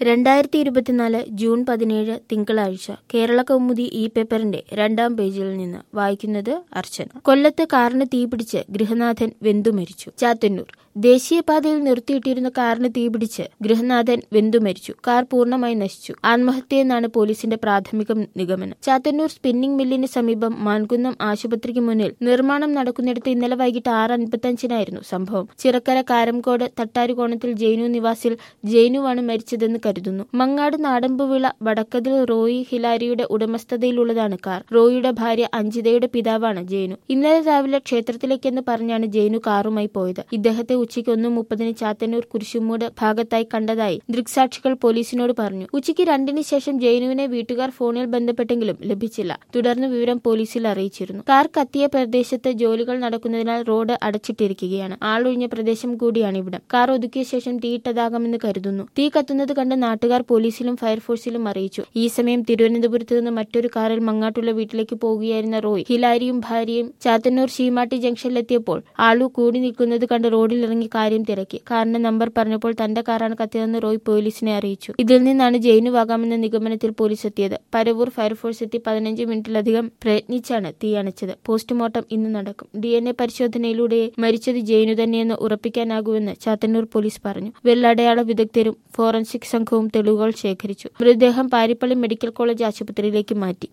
രണ്ടായിരത്തി ഇരുപത്തിനാല് ജൂൺ പതിനേഴ് തിങ്കളാഴ്ച കേരള കൗമുദി ഈ പേപ്പറിന്റെ രണ്ടാം പേജിൽ നിന്ന് വായിക്കുന്നത് അർച്ചന കൊല്ലത്ത് കാറിന് തീപിടിച്ച് ഗൃഹനാഥൻ വെന്തുമരിച്ചു ചാത്തന്നൂർ ദേശീയപാതയിൽ നിർത്തിയിട്ടിരുന്ന കാറിന് തീപിടിച്ച് ഗൃഹനാഥൻ വെന്തുമരിച്ചു കാർ പൂർണ്ണമായി നശിച്ചു ആത്മഹത്യയെന്നാണ് പോലീസിന്റെ പ്രാഥമിക നിഗമനം ചാത്തന്നൂർ സ്പിന്നിംഗ് മില്ലിന് സമീപം മാൻകുന്നം ആശുപത്രിക്ക് മുന്നിൽ നിർമ്മാണം നടക്കുന്നിടത്ത് ഇന്നലെ വൈകിട്ട് ആറ് അൻപത്തഞ്ചിനായിരുന്നു സംഭവം ചിറക്കര കാരംകോട് തട്ടാരുകോണത്തിൽ ജെയിനു നിവാസിൽ ജെയിനുവാണ് മരിച്ചതെന്ന് കരുതുന്നു മങ്ങാട് നാടമ്പുവിള വടക്കതിൽ റോയി ഹിലാരിയുടെ ഉടമസ്ഥതയിലുള്ളതാണ് കാർ റോയിയുടെ ഭാര്യ അഞ്ജിതയുടെ പിതാവാണ് ജെയിനു ഇന്നലെ രാവിലെ ക്ഷേത്രത്തിലേക്കെന്ന് പറഞ്ഞാണ് ജെയിനു കാറുമായി പോയത് ഇദ്ദേഹത്തെ ഉച്ചയ്ക്ക് ഒന്ന് മുപ്പതിന് ചാത്തന്നൂർ കുരിശുമൂട് ഭാഗത്തായി കണ്ടതായി ദൃക്സാക്ഷികൾ പോലീസിനോട് പറഞ്ഞു ഉച്ചയ്ക്ക് രണ്ടിന് ശേഷം ജെയിനുവിനെ വീട്ടുകാർ ഫോണിൽ ബന്ധപ്പെട്ടെങ്കിലും ലഭിച്ചില്ല തുടർന്ന് വിവരം പോലീസിൽ അറിയിച്ചിരുന്നു കാർ കത്തിയ പ്രദേശത്ത് ജോലികൾ നടക്കുന്നതിനാൽ റോഡ് അടച്ചിട്ടിരിക്കുകയാണ് ആളൊഴിഞ്ഞ പ്രദേശം കൂടിയാണ് ഇവിടം കാർ ഒതുക്കിയ ശേഷം തീയിട്ടതാകാമെന്ന് കരുതുന്നു തീ കത്തുന്നത് കണ്ട് നാട്ടുകാർ പോലീസിലും ഫയർഫോഴ്സിലും അറിയിച്ചു ഈ സമയം തിരുവനന്തപുരത്ത് നിന്ന് മറ്റൊരു കാറിൽ മങ്ങാട്ടുള്ള വീട്ടിലേക്ക് പോകുകയായിരുന്ന റോയ് ഹിലാരിയും ഭാര്യയും ചാത്തന്നൂർ ശീമാട്ടി ജംഗ്ഷനിലെത്തിയപ്പോൾ ആളു കൂടി നിൽക്കുന്നത് കണ്ട് റോഡിൽ ഇറങ്ങി കാര്യം തിരക്കി കാറിന്റെ നമ്പർ പറഞ്ഞപ്പോൾ തന്റെ കാറാണ് കത്തിയതെന്ന് റോയ് പോലീസിനെ അറിയിച്ചു ഇതിൽ നിന്നാണ് ജയിനുവാകാമെന്ന നിഗമനത്തിൽ പോലീസ് എത്തിയത് പരവൂർ ഫയർഫോഴ്സ് എത്തി പതിനഞ്ച് മിനിറ്റിലധികം പ്രയത്നിച്ചാണ് തീ അണച്ചത് പോസ്റ്റ്മോർട്ടം ഇന്ന് നടക്കും ഡി എൻ എ പരിശോധനയിലൂടെ മരിച്ചത് ജയിനു തന്നെയെന്ന് ഉറപ്പിക്കാനാകുമെന്ന് ചാത്തന്നൂർ പോലീസ് പറഞ്ഞു വെള്ളടയാള വിദഗ്ധരും ഫോറൻസിക് സംഘവും തെളിവുകൾ ശേഖരിച്ചു മൃതദേഹം പാരിപ്പള്ളി മെഡിക്കൽ കോളേജ് ആശുപത്രിയിലേക്ക് മാറ്റി